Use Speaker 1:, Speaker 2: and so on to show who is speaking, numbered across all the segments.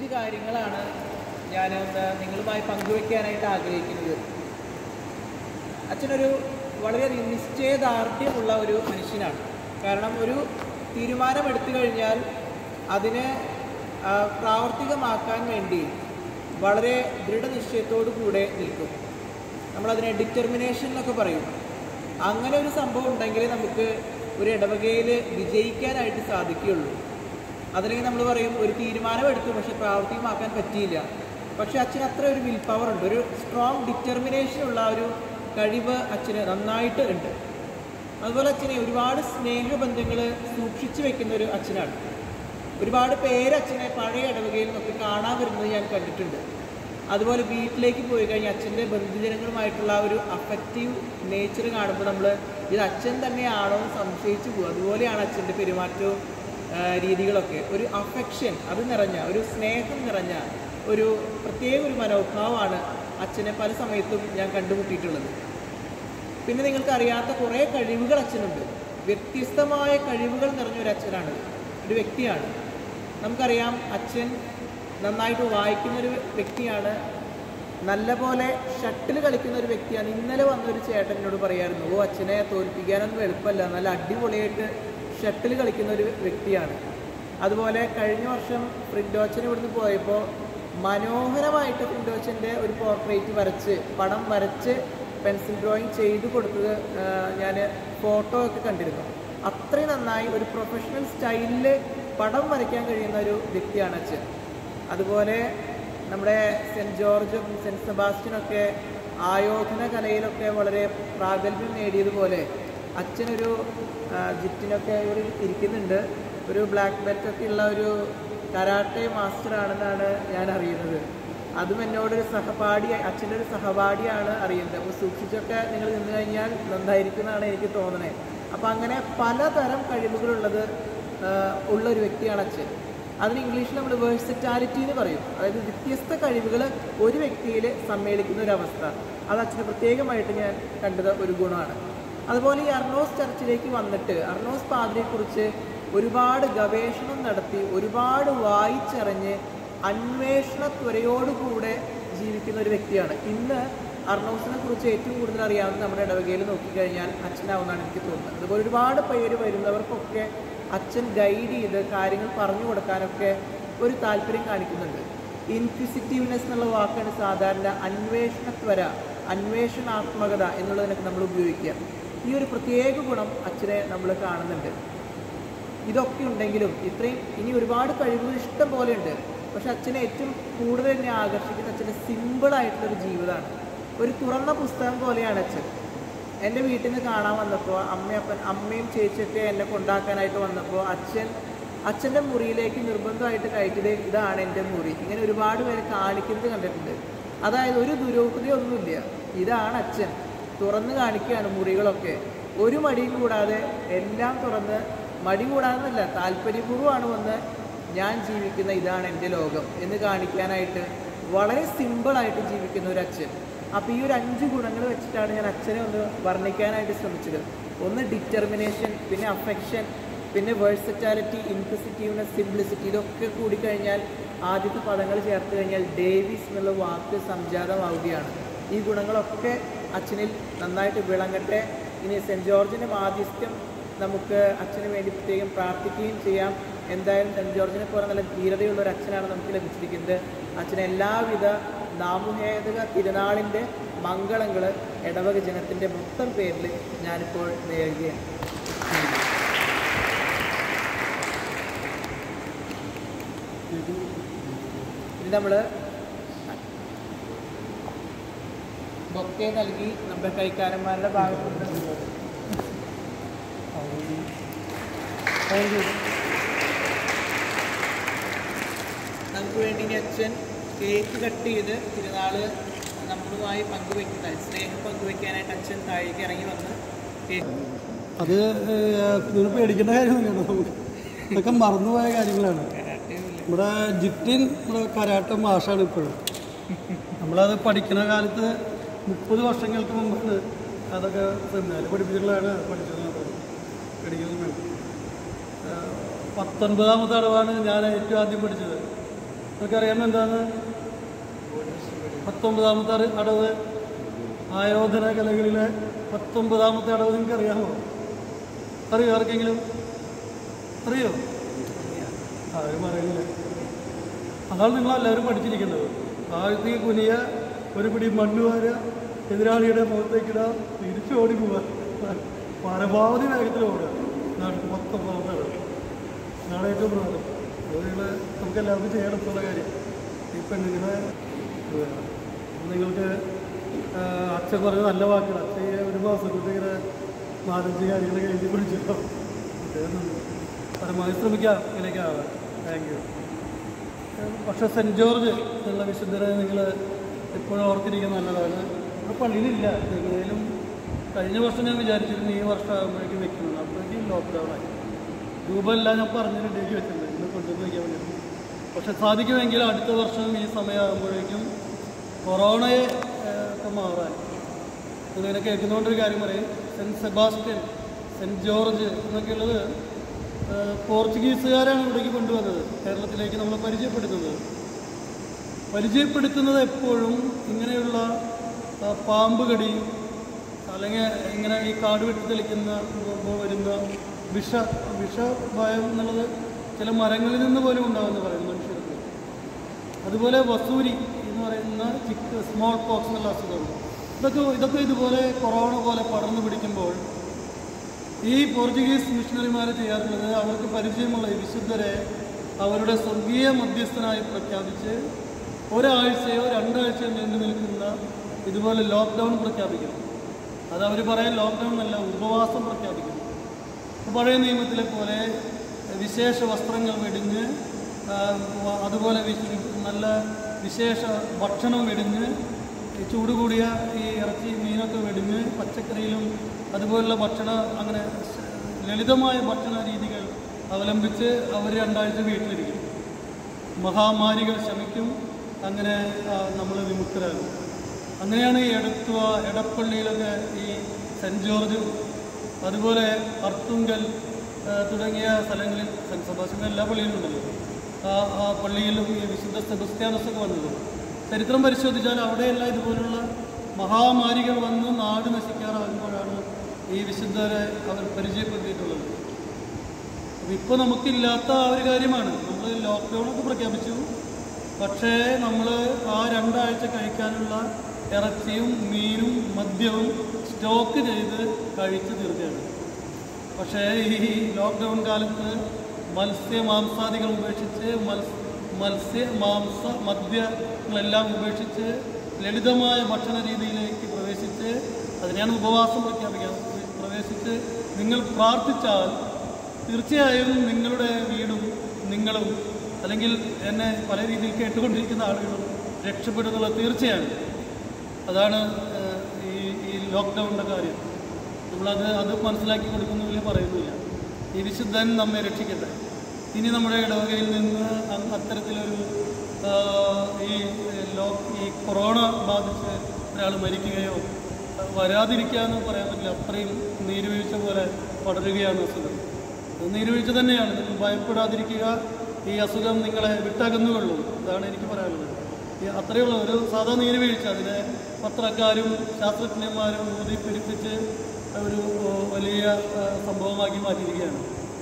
Speaker 1: അഞ്ച് കാര്യങ്ങളാണ് ഞാൻ ഒന്ന് നിങ്ങളുമായി പങ്കുവയ്ക്കാനായിട്ട് ആഗ്രഹിക്കുന്നത് അച്ഛനൊരു വളരെയധികം നിശ്ചയദാർഢ്യമുള്ള ഒരു മനുഷ്യനാണ് കാരണം ഒരു തീരുമാനമെടുത്തു കഴിഞ്ഞാൽ അതിനെ ആ, പ്രാവർത്തികമാക്കാൻ വേണ്ടി വളരെ ദൃഢനിശ്ചയത്തോടു കൂടെ നിൽക്കും നമ്മളതിനെ ഡിറ്റർമിനേഷൻ എന്നൊക്കെ പറയും അങ്ങനെ ഒരു സംഭവം ഉണ്ടെങ്കിൽ നമുക്ക് ഒരു ഇടവകയിൽ വിജയിക്കാനായിട്ട് സാധിക്കുകയുള്ളൂ അതല്ലെങ്കിൽ നമ്മൾ പറയും ഒരു തീരുമാനം എടുത്തു പക്ഷെ പ്രാവർത്തികമാക്കാൻ പറ്റിയില്ല പക്ഷെ അച്ഛന് അത്ര ഒരു വിൽ പവർ ഉണ്ട് ഒരു സ്ട്രോങ് ഡിറ്റർമിനേഷൻ ഉള്ള ഒരു കഴിവ് അച്ഛന് നന്നായിട്ട് ഉണ്ട് അതുപോലെ അച്ഛനെ ഒരുപാട് സ്നേഹബന്ധങ്ങൾ സൂക്ഷിച്ചു വെക്കുന്ന ഒരു അച്ഛനാണ് ഒരുപാട് പേര് അച്ഛനെ പഴയ ഇടവകയിൽ നിന്നൊക്കെ കാണാൻ വരുന്നത് ഞാൻ കണ്ടിട്ടുണ്ട് അതുപോലെ വീട്ടിലേക്ക് പോയി കഴിഞ്ഞാൽ അച്ഛൻ്റെ ബന്ധുജനങ്ങളുമായിട്ടുള്ള ആ ഒരു അഫക്റ്റീവ് നേച്ചർ കാണുമ്പോൾ നമ്മൾ ഇത് അച്ഛൻ തന്നെയാണോ എന്ന് സംശയിച്ചു പോകും അതുപോലെയാണ് അച്ഛൻ്റെ പെരുമാറ്റവും ആ, രീതികളൊക്കെ ഒരു അഫെക്ഷൻ അത് നിറഞ്ഞ ഒരു സ്നേഹം നിറഞ്ഞ ഒരു പ്രത്യേക ഒരു മനോഭാവമാണ് അച്ഛനെ പല സമയത്തും ഞാൻ കണ്ടുമുട്ടിയിട്ടുള്ളത് പിന്നെ നിങ്ങൾക്ക് അറിയാത്ത കുറേ കഴിവുകൾ അച്ഛനുണ്ട് വ്യത്യസ്തമായ കഴിവുകൾ നിറഞ്ഞ ഒരു അച്ഛനാണ് ഒരു വ്യക്തിയാണ് നമുക്കറിയാം അച്ഛൻ നന്നായിട്ട് വായിക്കുന്ന ഒരു വ്യക്തിയാണ് നല്ലപോലെ ഷട്ടിൽ കളിക്കുന്ന ഒരു വ്യക്തിയാണ് ഇന്നലെ വന്നൊരു ചേട്ടൻ എന്നോട് പറയായിരുന്നു ഓ അച്ഛനെ തോൽപ്പിക്കാനൊന്നും എളുപ്പമല്ല നല്ല അടിപൊളിയായിട്ട് ഷട്ടിൽ കളിക്കുന്ന ഒരു വ്യക്തിയാണ് അതുപോലെ കഴിഞ്ഞ വർഷം ഫ്രിൻഡോച്ചൻ ഇവിടുന്ന് പോയപ്പോൾ മനോഹരമായിട്ട് ഫ്രിൻഡോച്ചൻ്റെ ഒരു പോർട്രേറ്റ് വരച്ച് പടം വരച്ച് പെൻസിൽ ഡ്രോയിങ് ചെയ്ത് കൊടുത്തത് ഞാൻ ഫോട്ടോ ഒക്കെ കണ്ടിരുന്നു അത്രയും നന്നായി ഒരു പ്രൊഫഷണൽ സ്റ്റൈലിൽ പടം വരയ്ക്കാൻ കഴിയുന്ന ഒരു വ്യക്തിയാണ് അച്ഛൻ അതുപോലെ നമ്മുടെ സെൻറ്റ് ജോർജും സെൻറ്റ് സെബാസ്റ്റ്യനൊക്കെ ആയോധന കലയിലൊക്കെ വളരെ പ്രാഗൽഭ്യം നേടിയതുപോലെ അച്ഛനൊരു ആ, ജിറ്റിനൊക്കെ ഇവിടെ ഇരിക്കുന്നുണ്ട് ഒരു ബ്ലാക്ക് ബെൽറ്റ് ഒക്കെ ഉള്ള ഒരു കരാട്ടെ മാസ്റ്റർ ആണെന്നാണ് ഞാൻ അറിയുന്നത് അതും എന്നോടൊരു സഹപാഠി അച്ഛൻ്റെ ഒരു സഹപാഠിയാണ് അറിയുന്നത് അപ്പോൾ സൂക്ഷിച്ചൊക്കെ നിങ്ങൾ നിന്ന് കഴിഞ്ഞാൽ നന്നായിരിക്കും എന്നാണ് എനിക്ക് തോന്നണേ അപ്പോൾ അങ്ങനെ പലതരം കഴിവുകളുള്ളത് ആ, ഉള്ള ഒരു വ്യക്തിയാണ് അച്ഛൻ അതിന് ഇംഗ്ലീഷിൽ നമ്മൾ വേഴ്സിറ്റാലിറ്റി എന്ന് പറയും അതായത് വ്യത്യസ്ത കഴിവുകൾ ഒരു വ്യക്തിയിൽ സമ്മേളിക്കുന്ന ഒരു അവസ്ഥ അത് അച്ഛന് പ്രത്യേകമായിട്ട് ഞാൻ കണ്ടത് ഒരു ഗുണമാണ് അതുപോലെ ഈ അർണോസ് ചർച്ചിലേക്ക് വന്നിട്ട് അർണോസ് പാതിരിയെക്കുറിച്ച് ഒരുപാട് ഗവേഷണം നടത്തി ഒരുപാട് വായിച്ചറിഞ്ഞ് അന്വേഷണ ത്വരയോടുകൂടെ ജീവിക്കുന്ന ഒരു വ്യക്തിയാണ് ഇന്ന് അർണോസിനെ കുറിച്ച് ഏറ്റവും കൂടുതൽ അറിയാവുന്ന നമ്മുടെ ഇടവകയിൽ നോക്കിക്കഴിഞ്ഞാൽ അച്ഛനാവുന്നതാണ് എനിക്ക് തോന്നുന്നത് അതുപോലെ ഒരുപാട് പേര് വരുന്നവർക്കൊക്കെ അച്ഛൻ ഗൈഡ് ചെയ്ത് കാര്യങ്ങൾ പറഞ്ഞു കൊടുക്കാനൊക്കെ ഒരു താല്പര്യം കാണിക്കുന്നുണ്ട് ഇൻക്വിസിറ്റീവ്നെസ് എന്നുള്ള വാക്കാണ് സാധാരണ അന്വേഷണത്വര അന്വേഷണാത്മകത എന്നുള്ളതിനൊക്കെ നമ്മൾ ഉപയോഗിക്കുക ഈ ഒരു പ്രത്യേക ഗുണം അച്ഛനെ നമ്മൾ കാണുന്നുണ്ട് ഇതൊക്കെ ഉണ്ടെങ്കിലും ഇത്രയും ഇനി ഒരുപാട് കഴിവുകൾ ഇഷ്ടം പോലെ ഉണ്ട് പക്ഷെ അച്ഛനെ ഏറ്റവും കൂടുതൽ എന്നെ ആകർഷിക്കുന്ന അച്ഛൻ്റെ സിമ്പിളായിട്ടുള്ളൊരു ജീവിതമാണ് ഒരു തുറന്ന പുസ്തകം പോലെയാണ് അച്ഛൻ എൻ്റെ വീട്ടിൽ നിന്ന് കാണാൻ വന്നപ്പോൾ അമ്മയപ്പൻ അമ്മയും ചേച്ചിയൊക്കെ എന്നെ കൊണ്ടാക്കാനായിട്ട് വന്നപ്പോൾ അച്ഛൻ അച്ഛൻ്റെ മുറിയിലേക്ക് നിർബന്ധമായിട്ട് കയറ്റിയത് ഇതാണ് എൻ്റെ മുറി ഇങ്ങനെ ഒരുപാട് പേര് കാണിക്കുന്നത് കണ്ടിട്ടുണ്ട് അതായത് ഒരു ദുരൂഹതയൊന്നുമില്ല ഇതാണ് അച്ഛൻ തുറന്ന് കാണിക്കുകയാണ് മുറികളൊക്കെ ഒരു മടിയും കൂടാതെ എല്ലാം തുറന്ന് മടി കൂടാതെന്നല്ല താല്പര്യപൂർവ്വമാണ് വന്ന് ഞാൻ ജീവിക്കുന്ന ഇതാണ് എൻ്റെ ലോകം എന്ന് കാണിക്കാനായിട്ട് വളരെ സിമ്പിളായിട്ട് ജീവിക്കുന്ന ഒരു അച്ഛൻ അപ്പോൾ ഈ ഒരു അഞ്ച് ഗുണങ്ങൾ വെച്ചിട്ടാണ് ഞാൻ അച്ഛനെ ഒന്ന് വർണ്ണിക്കാനായിട്ട് ശ്രമിച്ചത് ഒന്ന് ഡിറ്റർമിനേഷൻ പിന്നെ അഫെക്ഷൻ പിന്നെ വേഴ്സറ്റാലിറ്റി ഇൻക്വിസിറ്റീവ്നെസ് സിംപ്ലിസിറ്റി ഇതൊക്കെ കൂടിക്കഴിഞ്ഞാൽ ആദ്യത്തെ പദങ്ങൾ ചേർത്ത് കഴിഞ്ഞാൽ ഡേവിസ് എന്നുള്ള വാക്ക് സംജാതമാവുകയാണ് ഈ ഗുണങ്ങളൊക്കെ അച്ഛനിൽ നന്നായിട്ട് വിളങ്ങട്ടെ ഇനി സെൻറ്റ് ജോർജിൻ്റെ മാധ്യസ്ഥ്യം നമുക്ക് അച്ഛന് വേണ്ടി പ്രത്യേകം പ്രാർത്ഥിക്കുകയും ചെയ്യാം എന്തായാലും സെൻറ്റ് ജോർജിനെ പോലെ നല്ല ധീരതയുള്ള ഒരു അച്ഛനാണ് നമുക്ക് ലഭിച്ചിരിക്കുന്നത് അച്ഛന് എല്ലാവിധ നാമുഹേതക തിരുനാളിൻ്റെ മംഗളങ്ങൾ ഇടവക ജനത്തിൻ്റെ മൊത്തം പേരിൽ ഞാനിപ്പോൾ നേരുകയാണ് ഇനി നമ്മൾ ബൊക്കെ നൽകി നമ്മുടെ കൈക്കാരന്മാരുടെ ഭാഗത്തുനിന്ന് നമുക്ക് വേണ്ടി ഇനി അച്ഛൻ കേക്ക് കട്ട് ചെയ്ത് തിരുനാള് നമ്മളുമായി പങ്കുവെക്കുന്ന സ്നേഹം പങ്കുവെക്കാനായിട്ട് അച്ഛൻ താഴേക്ക് ഇറങ്ങി വന്ന് കേക്ക്
Speaker 2: അത് ഏഹ്, നിങ്ങൾ പേടിക്കേണ്ട കാര്യമൊന്നുമില്ല നമുക്ക് ഇതൊക്കെ മറന്നുപോയ കാര്യങ്ങളാണ് നമ്മുടെ ജിറ്റിൻ നമ്മുടെ കരാട്ട മാഷാണ് ഇപ്പോഴും നമ്മളത് പഠിക്കുന്ന കാലത്ത് മുപ്പത് വർഷങ്ങൾക്ക് മുമ്പാണ് അതൊക്കെ സെമിനാർ പഠിപ്പിച്ചിട്ടുള്ളതാണ് പഠിച്ചത് പഠിക്കുന്നത് ഏഹ്, പത്തൊൻപതാമത്തെ അടവാണ് ഞാൻ ഏറ്റവും ആദ്യം പഠിച്ചത് നിങ്ങൾക്കറിയാമോ എന്താണ് പത്തൊമ്പതാമത്തെ അറി- അടവ് ആയോധന കലകളിലെ പത്തൊമ്പതാമത്തെ അടവ് നിങ്ങൾക്ക് അറിയാമോ അറിയോ ആർക്കെങ്കിലും അറിയോ ആരും അറിയില്ല അതാണ് നിങ്ങളെല്ലാവരും പഠിച്ചിരിക്കുന്നത് താഴ്ത്തി കുനിയ ഒരു പിടി മണ്ണ് വാരുക എതിരാളിയുടെ മുഖത്തേക്കിടുക തിരിച്ചു ഓടി പോവുക പരമാവധി വേഗത്തിൽ ഓടുക നാട്ടിൽ പത്തൊമ്പതാമത്തെ അടവ് നാളെ ഏറ്റവും പ്രധാനം അത് നിങ്ങൾ നമുക്ക് എല്ലാവർക്കും ചെയ്യണമെന്നുള്ള കാര്യം ഈ പെണ്ണുങ്ങളെ ഇത് വേണം. നിങ്ങൾക്ക് ആ, അച്ഛൻ പറഞ്ഞ നല്ല വാക്കുകൾ അച്ഛൻ ഈ ഒരു മാസം കൊണ്ട് ഇങ്ങനെ നാലഞ്ച് കാര്യങ്ങൾ എഴുതി പിടിച്ചിട്ടോ പരമാവധി ശ്രമിക്കാം ഇങ്ങനെയൊക്കെ ആവാൻ താങ്ക് യു പക്ഷേ സെൻറ്റ് ജോർജ് എന്നുള്ള വിശുദ്ധരെ നിങ്ങൾ എപ്പോഴും ഓർത്തിരിക്കുന്നത് നല്ലതാണ് ഇവിടെ പള്ളിയിലില്ല എങ്ങനെയും കഴിഞ്ഞ വർഷം ഞാൻ വിചാരിച്ചിരുന്നു ഈ വർഷം ആകുമ്പോഴേക്കും വെക്കണം അപ്പോഴേക്കും ലോക്ക്ഡൗൺ ആയി രൂപമെല്ലാം ഞാൻ പറഞ്ഞ് റെഡിയാക്കി വെച്ചിട്ടുണ്ട് ഇന്ന് കൊണ്ടുവന്ന് വയ്ക്കാൻ വേണ്ടി പക്ഷെ സാധിക്കുമെങ്കിൽ അടുത്ത വർഷം ഈ സമയമാകുമ്പോഴേക്കും കൊറോണയെ ഏഹ്, ഒക്കെ മാറാൻ ഇതിങ്ങനെ കേൾക്കുന്നതുകൊണ്ടൊരു കാര്യം പറയും സെൻറ്റ് സെബാസ്റ്റ്യൻ സെൻറ്റ് ജോർജ് എന്നൊക്കെയുള്ളത് ഏഹ്, പോർച്ചുഗീസുകാരാണ് ഇവിടേക്ക് കൊണ്ടുവന്നത് കേരളത്തിലേക്ക് നമ്മൾ പരിചയപ്പെടുത്തുന്നത് പരിചയപ്പെടുത്തുന്നത് എപ്പോഴും ഇങ്ങനെയുള്ള ആ, പാമ്പ് കടി അല്ലെങ്കിൽ ഇങ്ങനെ ഈ കാട് വെട്ടി തെളിക്കുന്ന പോകുമ്പോൾ വരുന്ന വിഷ വിഷഭയം എന്നുള്ളത് ചില മരങ്ങളിൽ നിന്ന് പോലും ഉണ്ടാകുമെന്ന് പറയുന്നു മനുഷ്യർക്ക് അതുപോലെ വസൂരി എന്ന് പറയുന്ന ചിക്ക് സ്മോൾ പോക്സ് എന്നുള്ള അസുഖം ഇതൊക്കെ ഇതൊക്കെ ഇതുപോലെ കൊറോണ പോലെ പടർന്നു പിടിക്കുമ്പോൾ ഈ പോർച്ചുഗീസ് മിഷണറിമാർ ചെയ്യാറുള്ളത് അവർക്ക് പരിചയമുള്ള ഈ വിശുദ്ധരെ അവരുടെ സ്വർഗീയ മധ്യസ്ഥനായി പ്രഖ്യാപിച്ച് ഒരാഴ്ചയോ രണ്ടാഴ്ചയോ നീണ്ടു നിൽക്കുന്ന ഇതുപോലെ ലോക്ക്ഡൗൺ പ്രഖ്യാപിക്കുന്നു അത് അവർ പറയാൻ ലോക്ക്ഡൗൺ അല്ല ഉപവാസം പ്രഖ്യാപിക്കുന്നു ഇപ്പോൾ പഴയ നിയമത്തിലെ പോലെ വിശേഷ വസ്ത്രങ്ങൾ വെടിഞ്ഞ് ആ, വ- അതുപോലെ വിശ- നല്ല വിശേഷ ഭക്ഷണം വെടിഞ്ഞ് ഈ ചൂട് കൂടിയ ഈ ഇറച്ചി മീനൊക്കെ വെടിഞ്ഞ് പച്ചക്കറിയിലും അതുപോലുള്ള ഭക്ഷണ അങ്ങനെ ശ- ലളിതമായ ഭക്ഷണ രീതികൾ അവലംബിച്ച് അവർ രണ്ടാഴ്ച വീട്ടിലിരിക്കും മഹാമാരികൾ ശമിക്കും അങ്ങനെ നമ്മൾ വിമുക്തരാകും അങ്ങനെയാണ് ഈ എടത്തുവ എടപ്പള്ളിയിലൊക്കെ ഈ സെൻറ്റ് ജോർജും അതുപോലെ അർത്തുങ്കൽ ആ, തുടങ്ങിയ സ്ഥലങ്ങളിൽ സെൻറ്റ് സെബാസ്റ്റ്യൻ എല്ലാ പള്ളിയിലും ഉണ്ടല്ലോ ആ ആ പള്ളിയിലും ഈ വിശുദ്ധ സെബസ്ത്യാനസൊക്കെ വന്നത് ചരിത്രം പരിശോധിച്ചാൽ അവിടെയെല്ലാം ഇതുപോലുള്ള മഹാമാരികൾ വന്ന് നാട് നശിക്കാറാകുമ്പോഴാണ് ഈ വിശുദ്ധരെ അവർ പരിചയപ്പെടുത്തിയിട്ടുള്ളത് അപ്പോൾ ഇപ്പോൾ നമുക്കില്ലാത്ത ആ ഒരു കാര്യമാണ് നമ്മൾ ലോക്ക്ഡൗണൊക്കെ പ്രഖ്യാപിച്ചു പക്ഷേ നമ്മൾ ആ രണ്ടാഴ്ച കഴിക്കാനുള്ള ഇറച്ചിയും മീനും മദ്യവും സ്റ്റോക്ക് ചെയ്ത് കഴിച്ച് തീർക്കുകയാണ് പക്ഷേ ഈ ലോക്ക്ഡൗൺ കാലത്ത് മത്സ്യ മാംസാദികൾ ഉപേക്ഷിച്ച് മത്സ് മത്സ്യ മാംസ മദ്യങ്ങളെല്ലാം ഉപേക്ഷിച്ച് ലളിതമായ ഭക്ഷണ രീതിയിലേക്ക് പ്രവേശിച്ച് അതിനെയാണ് ഉപവാസം പ്രഖ്യാപിക്കാൻ പ്രവേശിച്ച് നിങ്ങൾ പ്രാർത്ഥിച്ചാൽ തീർച്ചയായും നിങ്ങളുടെ വീടും നിങ്ങളും അല്ലെങ്കിൽ എന്നെ പല രീതിയിൽ കേട്ടുകൊണ്ടിരിക്കുന്ന ആളുകളും രക്ഷപ്പെടുന്നുള്ള തീർച്ചയാണ് അതാണ് ഏഹ്, ഈ ഈ ലോക്ക്ഡൗണിൻ്റെ കാര്യം നമ്മളത് അത് മനസ്സിലാക്കി കൊടുക്കുന്നില്ല പറയുന്നില്ല ഈ വിശുദ്ധൻ നമ്മെ രക്ഷിക്കട്ടെ ഇനി നമ്മുടെ ഇടവകയിൽ നിന്ന് അ- അത്തരത്തിലൊരു ആ, ഈ ലോ ഈ കൊറോണ ബാധിച്ച് ഒരാൾ മരിക്കുകയോ വരാതിരിക്കാന്ന് പറയാൻ പറ്റില്ല അത്രയും നീരുവീഴ്ച പോലെ പടരുകയാണ് അസുഖം അത് നീരുവീഴ്ച തന്നെയാണ് നിങ്ങൾ ഭയപ്പെടാതിരിക്കുക ഈ അസുഖം നിങ്ങളെ വിട്ടകന്നുകൊള്ളും ഇതാണ് എനിക്ക് പറയാനുള്ളത് ഈ അത്രയുള്ള ഒരു സാധാ നീരുവീഴ്ച അതിനെ പത്രക്കാരും ശാസ്ത്രജ്ഞന്മാരും ഊതി പെരുപ്പിച്ച് ഒരു ഓ, വലിയ ആ, സംഭവമാക്കി മാറ്റിയിരിക്കുകയാണ്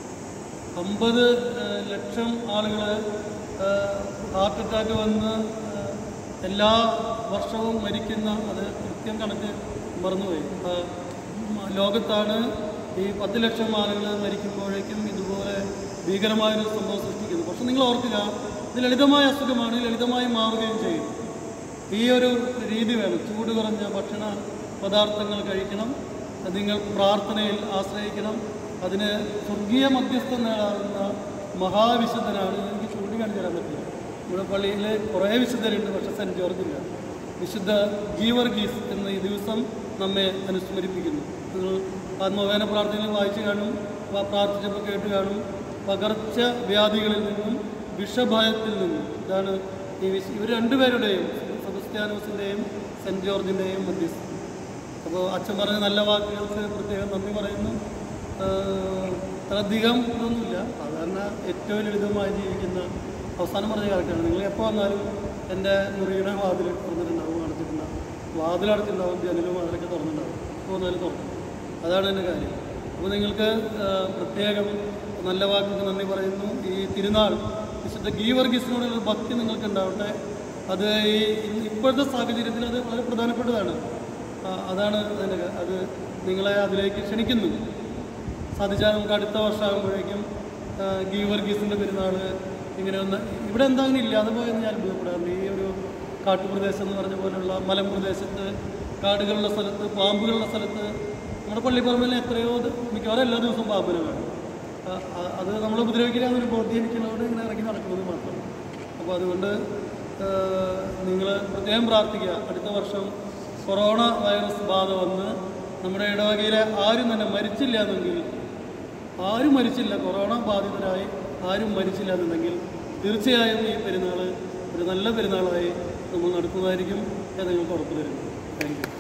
Speaker 2: അമ്പത് ലക്ഷം ആളുകൾ ഹാർട്ട് അറ്റാക്ക് വന്ന് ആ, എല്ലാ വർഷവും മരിക്കുന്ന അത് കൃത്യം കണക്ക് മറന്നുപോയി ആ, മ- ലോകത്താണ് ഈ പത്ത് ലക്ഷം ആളുകൾ മരിക്കുമ്പോഴേക്കും ഇതുപോലെ ഭീകരമായൊരു സംഭവം സൃഷ്ടിക്കുന്നു പക്ഷെ നിങ്ങൾ ഓർക്കുക ഇത് ലളിതമായ അസുഖമാണ് ലളിതമായി മാറുകയും ചെയ്യും ഈ ഒരു രീതി വേണം ചൂട് കുറഞ്ഞ ഭക്ഷണ പദാർത്ഥങ്ങൾ കഴിക്കണം അത് നിങ്ങൾ പ്രാർത്ഥനയിൽ ആശ്രയിക്കണം അതിന് സ്വർഗീയ മധ്യസ്ഥം നേടാവുന്ന മഹാവിശുദ്ധനാണ് എനിക്ക് ചൂണ്ടിക്കാണിച്ചു തരാൻ പറ്റില്ല ഇവിടെ പള്ളിയിൽ കുറേ വിശുദ്ധരുണ്ട് പക്ഷെ സെൻറ്റ് ജോർജ് ഇല്ല വിശുദ്ധ ഗീവർഗീസ് എന്ന ഈ ദിവസം നമ്മെ അനുസ്മരിപ്പിക്കുന്നു നിങ്ങൾ ആത്മവേദന പ്രാർത്ഥനയിൽ വായിച്ചു കാണും വ- പ്രാർത്ഥിച്ചപ്പോൾ കേട്ട് കാണും പകർച്ച വ്യാധികളിൽ നിന്നും വിഷഭയത്തിൽ നിന്നും ഇതാണ് ഈ വിശ ഇവർ രണ്ടുപേരുടെയും സെബസ്ത്യാനോസിൻ്റെയും സെൻറ്റ് ജോർജിൻ്റെയും മധ്യസ്ഥം അപ്പോൾ അച്ഛൻ പറഞ്ഞ നല്ല വാക്കുകൾക്ക് പ്രത്യേകം നന്ദി പറയുന്നു ആഹ് അധികം ഇതൊന്നുമില്ല സാധാരണ ഏറ്റവും ലളിതമായി ജീവിക്കുന്ന അവസാനം പറഞ്ഞ കറക്റ്റാണ് നിങ്ങൾ എപ്പോൾ വന്നാലും എൻ്റെ മുറിയുടെ വാതിൽ തുറന്നിട്ടുണ്ടാവും അടച്ചിട്ടുണ്ടാവും വാതിൽ അടച്ചിട്ടുണ്ടാവും ജനലും വാതിലൊക്കെ തുറന്നിട്ടുണ്ടാവും എപ്പോൾ വന്നാലും തുറക്കും അതാണ് എൻ്റെ കാര്യം അപ്പോൾ നിങ്ങൾക്ക് ആ, പ്രത്യേകം നല്ല വാക്കുകൾക്ക് നന്ദി പറയുന്നു ഈ തിരുനാൾ വിശുദ്ധ ഗീവർഗീസിനോടുള്ള ഭക്തി നിങ്ങൾക്ക് ഉണ്ടാവട്ടെ അത് ഈ ഇന്ന് ഇപ്പോഴത്തെ സാഹചര്യത്തിൽ അത് വളരെ പ്രധാനപ്പെട്ടതാണ് ആ, അതാണ് അതിൻ്റെ ക- അത് നിങ്ങളെ അതിലേക്ക് ക്ഷണിക്കുന്നു സാധിച്ചാൽ നമുക്ക് അടുത്ത വർഷമാകുമ്പോഴേക്കും ആ, ഗീവർഗീസിൻ്റെ പെരുന്നാൾ ഇങ്ങനെ ഒന്ന് ഇവിടെ എന്താ അങ്ങനെ ഇല്ലാതെ പോയെന്ന് ഞാൻ അത്ഭുതപ്പെടാറുണ്ട് ഈ ഒരു കാട്ടുപ്രദേശം എന്ന് പറഞ്ഞ പോലെയുള്ള മലമ്പ്രദേശത്ത് കാടുകളുള്ള സ്ഥലത്ത് പാമ്പുകളുള്ള സ്ഥലത്ത് നമ്മുടെ പള്ളിപ്പറമ്പിൽ എത്രയോ ദ- മിക്കവാറും എല്ലാ ദിവസവും പാമ്പിനെ വേണം ആ, ആ, അത് നമ്മൾ ഉപദ്രവിക്കില്ല എന്നൊരു ബോധ്യം എനിക്കുള്ളതുകൊണ്ട് ഇങ്ങനെ ഇറങ്ങി നടക്കുന്നത് മാത്രം അപ്പോൾ അതുകൊണ്ട് നിങ്ങൾ പ്രത്യേകം പ്രാർത്ഥിക്കുക അടുത്ത വർഷം കൊറോണ വൈറസ് ബാധ വന്ന് നമ്മുടെ ഇടവകയിലെ ആരും തന്നെ മരിച്ചില്ല എന്നെങ്കിൽ ആരും മരിച്ചില്ല കൊറോണ ബാധിതരായി ആരും മരിച്ചില്ല എന്നുണ്ടെങ്കിൽ തീർച്ചയായും ഈ പെരുന്നാൾ ഒരു നല്ല പെരുന്നാളായി നമ്മൾ നടത്തുന്നതായിരിക്കും ഞാൻ നിങ്ങൾക്ക് ഉറപ്പ് തരുന്നു താങ്ക് യു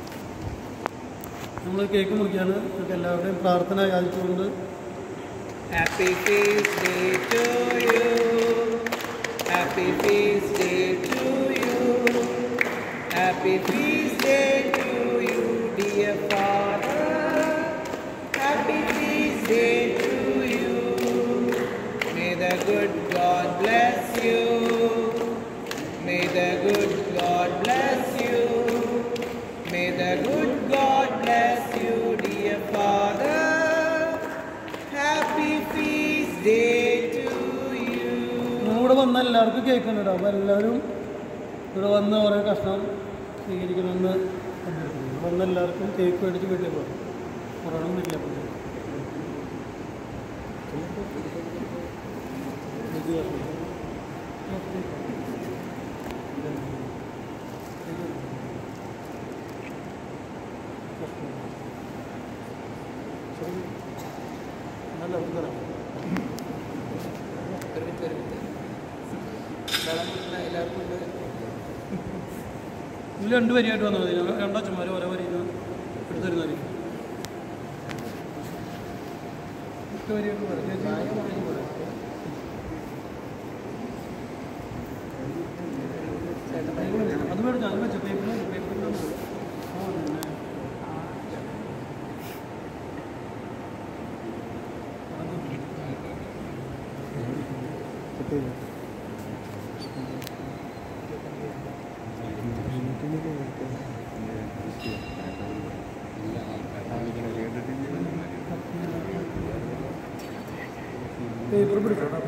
Speaker 2: നമ്മൾ കേക്ക് മുറിക്കുകയാണ് നിങ്ങൾക്ക് എല്ലാവരുടെയും പ്രാർത്ഥന യാചിച്ചുകൊണ്ട്
Speaker 1: Happy feast day to you. Happy feast day to you. Happy feast day to you, dear Father. Happy feast day to you. May the good God bless you. May the good God bless you. May the good God bless you, dear Father. Happy feast day to you.
Speaker 2: ഇവിടെ വന്ന എല്ലാവർക്കും cake ഉണ്ട് കേട്ടോ അപ്പോൾ എല്ലാവരും ഇവിടെ വന്ന് ഓരോ കഷ്ണം സ്വീകരിക്കണമെന്ന് അഭ്യർത്ഥിക്കുന്നു ഇവിടെ വന്ന എല്ലാവർക്കും കേക്ക് മേടിച്ച് വീട്ടിൽ പോകും കൊറോണ വീട്ടിൽ പോകും എല്ലാവർക്കും തരാം
Speaker 1: ഒരു മിനിറ്റ്, ഒരു മിനിറ്റ്. വെള്ളം കുടിക്കുന്ന എല്ലാവർക്കും ഉണ്ട്.
Speaker 2: ഇതിൽ രണ്ട് വരിയായിട്ട് വന്നാൽ മതി ഞങ്ങൾ രണ്ടച്ഛന്മാർ ഓരോ വരിയിൽ എടുത്തിരുന്നായിരിക്കും ഒറ്റ വരിയായിട്ട് പോരാ. ചേച്ചി, അത് മേടിച്ചു അത് വെച്ചു പേപ്പർ പേപ്പർ ആ പിന്നെ പേപ്പർ പിടിച്ചോ